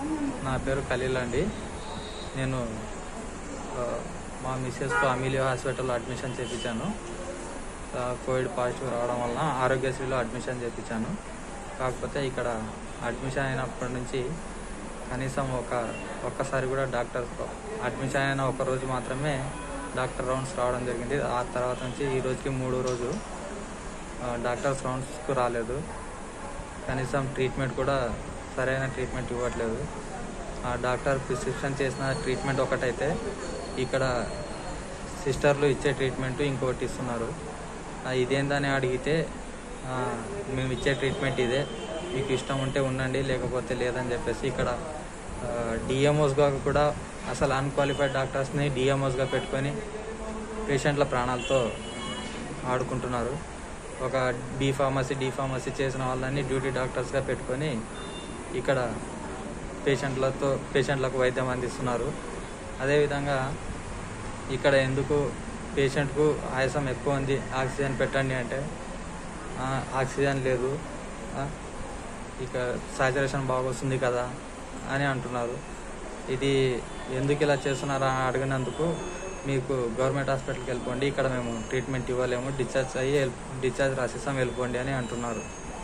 నా పేరు ఖలీల్ అండి నేను ఆ, మా మిస్సెస్కు అమీలియా హాస్పిటల్లో అడ్మిషన్ చేయించాను ఆ, కోవిడ్ పాజిటివ్ రావడం వలన ఆరోగ్యశ్రీలో అడ్మిషన్ చేయించాను కాకపోతే ఇక్కడ అడ్మిషన్ అయినప్పటి నుంచి కనీసం ఒక ఒక్కసారి కూడా డాక్టర్ అడ్మిషన్ అయిన ఒక రోజు మాత్రమే డాక్టర్ రౌండ్స్ రావడం జరిగింది ఆ తర్వాత నుంచి ఈ రోజుకి మూడో రోజు ఆ, డాక్టర్స్ రౌండ్స్కు రాలేదు కనీసం ట్రీట్మెంట్ కూడా సరైన ట్రీట్మెంట్ ఇవ్వట్లేదు ఆ డాక్టర్ ప్రిస్క్రిప్షన్ చేసిన ట్రీట్మెంట్ ఒకటైతే ఇక్కడ సిస్టర్లు ఇచ్చే ట్రీట్మెంట్ ఇంకొకటి ఇస్తున్నారు ఆ, ఇదేందని అడిగితే ఆ, మేము ఇచ్చే ట్రీట్మెంట్ ఇదే మీకు ఇష్టం ఉంటే ఉండండి లేకపోతే లేదని చెప్పేసి ఇక్కడ డిఎంఓస్గా కూడా అసలు అన్క్వాలిఫైడ్ డాక్టర్స్ని డిఎంఓస్గా పెట్టుకొని పేషెంట్ల ప్రాణాలతో ఆడుకుంటున్నారు ఒక బీ ఫార్మసీ డి ఫార్మసీ చేసిన వాళ్ళని డ్యూటీ డాక్టర్స్గా పెట్టుకొని ఇక్కడ పేషెంట్లతో పేషెంట్లకు వైద్యం అందిస్తున్నారు అదేవిధంగా ఇక్కడ ఎందుకు పేషెంట్కు ఆయాసం ఎక్కువ ఉంది ఆక్సిజన్ పెట్టండి అంటే "ఆ, ఆక్సిజన్ లేదు ఆ, ఇక సాచురేషన్ బాగొస్తుంది కదా అని అంటున్నారు ఇది ఎందుకు ఇలా చేస్తున్నారా అని అడిగినందుకు మీకు గవర్నమెంట్ హాస్పిటల్కి వెళ్ళిపోండి ఇక్కడ మేము ట్రీట్మెంట్ ఇవ్వలేము డిశ్చార్జ్ అయ్యి వెళ్ళి- డిశ్చార్జ్ రాసేసాం వెళ్ళిపోండి అని అంటున్నారు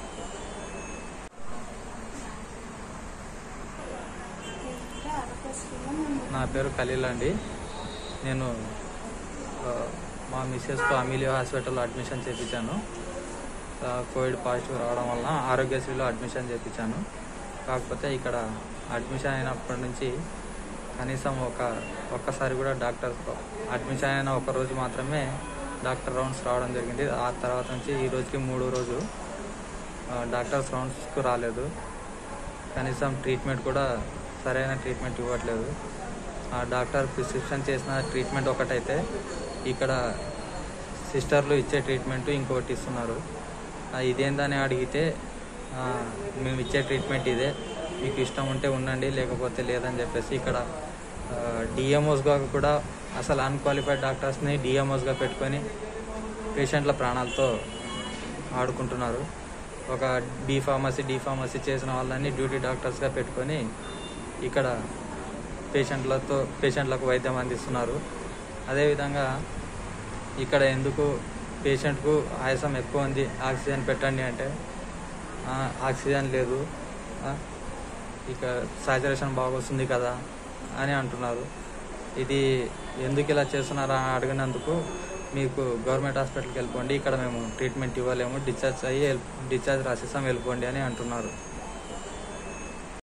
నా పేరు ఖలీల్ అండి నేను ఆ, మా మిస్సెస్కు అమీలియా హాస్పిటల్లో అడ్మిషన్ చేయించాను ఆ, కోవిడ్ పాజిటివ్ రావడం వలన ఆరోగ్యశ్రీలో అడ్మిషన్ చేయించాను కాకపోతే ఇక్కడ అడ్మిషన్ అయినప్పటి నుంచి కనీసం ఒక ఒక్కసారి కూడా డాక్టర్ అడ్మిషన్ అయిన ఒక రోజు మాత్రమే డాక్టర్ రౌండ్స్ రావడం జరిగింది ఆ తర్వాత నుంచి ఈ రోజుకి మూడో రోజు ఆ, డాక్టర్స్ రౌండ్స్కు రాలేదు కనీసం ట్రీట్మెంట్ కూడా సరైన ట్రీట్మెంట్ ఇవ్వట్లేదు ఆ డాక్టర్ ప్రిస్క్రిప్షన్ చేసిన ట్రీట్మెంట్ ఒకటైతే ఇక్కడ సిస్టర్లు ఇచ్చే ట్రీట్మెంట్ ఇంకొకటి ఇస్తున్నారు ఆ, ఇదేందని అడిగితే ఆ, మేము ఇచ్చే ట్రీట్మెంట్ ఇదే మీకు ఇష్టం ఉంటే ఉండండి లేకపోతే లేదని చెప్పేసి ఇక్కడ డిఎంఓస్గా కూడా అసలు అన్క్వాలిఫైడ్ డాక్టర్స్ని డిఎంఓస్గా పెట్టుకొని పేషెంట్ల ప్రాణాలతో ఆడుకుంటున్నారు ఒక బీ ఫార్మసీ డి ఫార్మసీ చేసిన వాళ్ళని డ్యూటీ డాక్టర్స్గా పెట్టుకొని ఇక్కడ పేషెంట్లతో పేషెంట్లకు వైద్యం అందిస్తున్నారు అదేవిధంగా ఇక్కడ ఎందుకు పేషెంట్కు ఆయాసం ఎక్కువ ఉంది ఆక్సిజన్ పెట్టండి అంటే "ఆ, ఆక్సిజన్ లేదు ఆ, ఇక సాచురేషన్ బాగొస్తుంది కదా అని అంటున్నారు ఇది ఎందుకు ఇలా చేస్తున్నారా అని అడిగినందుకు మీకు గవర్నమెంట్ హాస్పిటల్కి వెళ్ళిపోండి ఇక్కడ మేము ట్రీట్మెంట్ ఇవ్వలేము డిశ్చార్జ్ అయ్యి వెళ్ళి- డిశ్చార్జ్ రాసేసాం వెళ్ళిపోండి అని అంటున్నారు